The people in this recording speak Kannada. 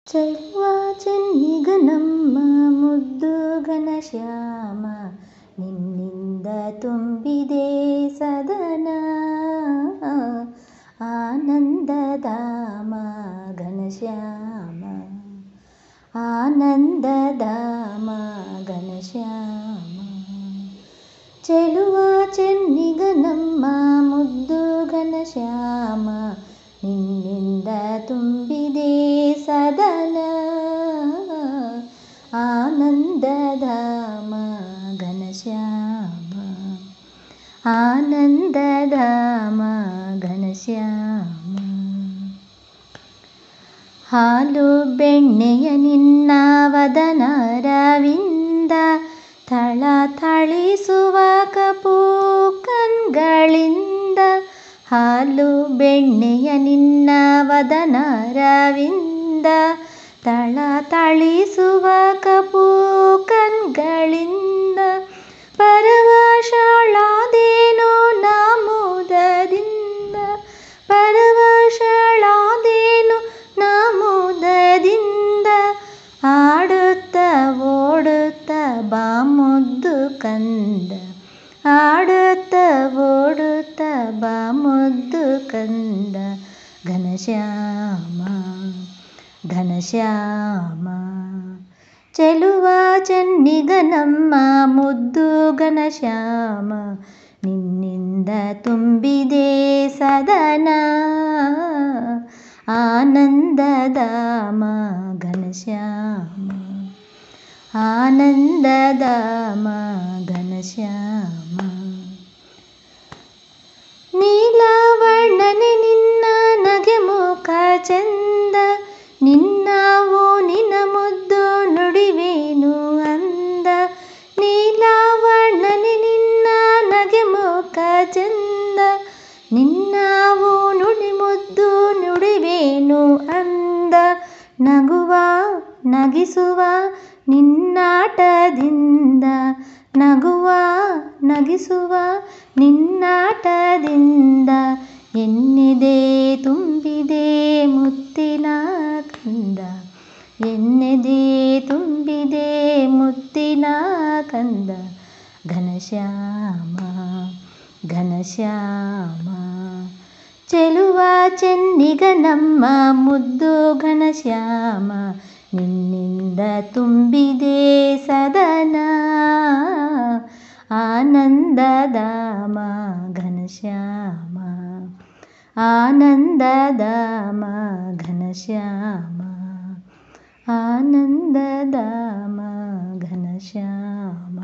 ಚೆಲುವ ಚೆನ್ನಿಗ ನಮ್ಮ ಮುದ್ದು ಘನಶ್ಯಾಮ ನಿನ್ನಿಂದ ತುಂಬಿದೆ ಸದನ ಆನಂದಧಾಮ ಘನಶ್ಯಾಮ ಆನಂದಧಾಮ ಘನಶ್ಯಾಮ ಚೆಲುವ ಚೆನ್ನಿಗ ನಮ್ಮ ಮುದ್ದು ಘನಶ್ಯಾಮ ನಿನ್ನಿಂದ ತುಂಬಿದೆ ಸದನ ಆನಂದಧಾಮ ಘನಶ್ಯಾಮ ಆನಂದಧಾಮ ಘನಶ್ಯಾಮ ಹಾಲು ಬೆಣ್ಣೆಯ ನಿನ್ನ ವದನರವಿಂದ ಥಳಥಳಿಸುವ ಕಪು ಕಣ್ಗಳಿಂದ ಹಾಲು ಬೆಣ್ಣೆಯ ನಿನ್ನ ವದನರವಿಂದ ಥಳಥಳಿಸುವ ಕಪು ಕಣ್ಗಳಿಂದ ಪರವಶಳಾದೇನೋ ನಾಮೋದದಿಂದ ಪರವಶಳಾದೇನು ನಾಮೋದದಿಂದ ಆಡುತ್ತ ಓಡುತ್ತ ಬಾ ಮುದ್ದು ಕಂದ ಆಡುತ್ತ ಓಡುತ್ತ ಬಾ ಮುದ್ದು ಕಂದ ಘನಶ್ಯಾಮ ಘನಶ್ಯಾಮ ಚೆಲುವ ಚೆನ್ನಿಗ ನಮ್ಮ ಮುದ್ದು ಘನಶ್ಯಾಮ ನಿನ್ನಿಂದ ತುಂಬಿದೆ ಸದನ ಆನಂದಧಾಮ ಘನಶ್ಯಾಮ ಆನಂದಧಾಮ ಘನಶ್ಯಾಮ ನೀಲವರ್ಣನೆ ನಿನ್ನ ನಗೆ ಮುಖ ಚಂದ ನಿನ್ನ ನಿನ ಮುದ್ದು ನುಡಿವೇನು ಅಂದ ನೀಲವರ್ಣನೆ ನಿನ್ನ ನಗೆ ಮುಖ ಚಂದ ನಿನ್ನ ನುಡಿ ಮುದ್ದು ನುಡಿವೇನು ಅಂದ ನಗುವ ನಗಿಸುವ ನಿನ್ನಾಟದಿಂದ ನಗುವ ನಗಿಸುವ ನಿನ್ನಾಟದಿಂದ ಎನ್ನೆದೆ ತುಂಬಿದೆ ಮುತ್ತಿನ ಕಂದ ಎನ್ನೆದೆ ತುಂಬಿದೆ ಮುತ್ತಿನ ಕಂದ ಘನಶ್ಯಾಮ ಘನಶ್ಯಾಮ ಚೆಲುವ ಚೆನ್ನಿಗ ನಮ್ಮ ಮುದ್ದು ಘನಶ್ಯಾಮ ನಿನ್ನಿಂದ ತುಂಬಿದೆ ಸದನ ಆನಂದಧಾಮ ಘನಶ್ಯಾಮ ಆನಂದಧಾಮ ಘನಶ್ಯಾಮ ಆನಂದಧಾಮ ಘನಶ್ಯಾಮ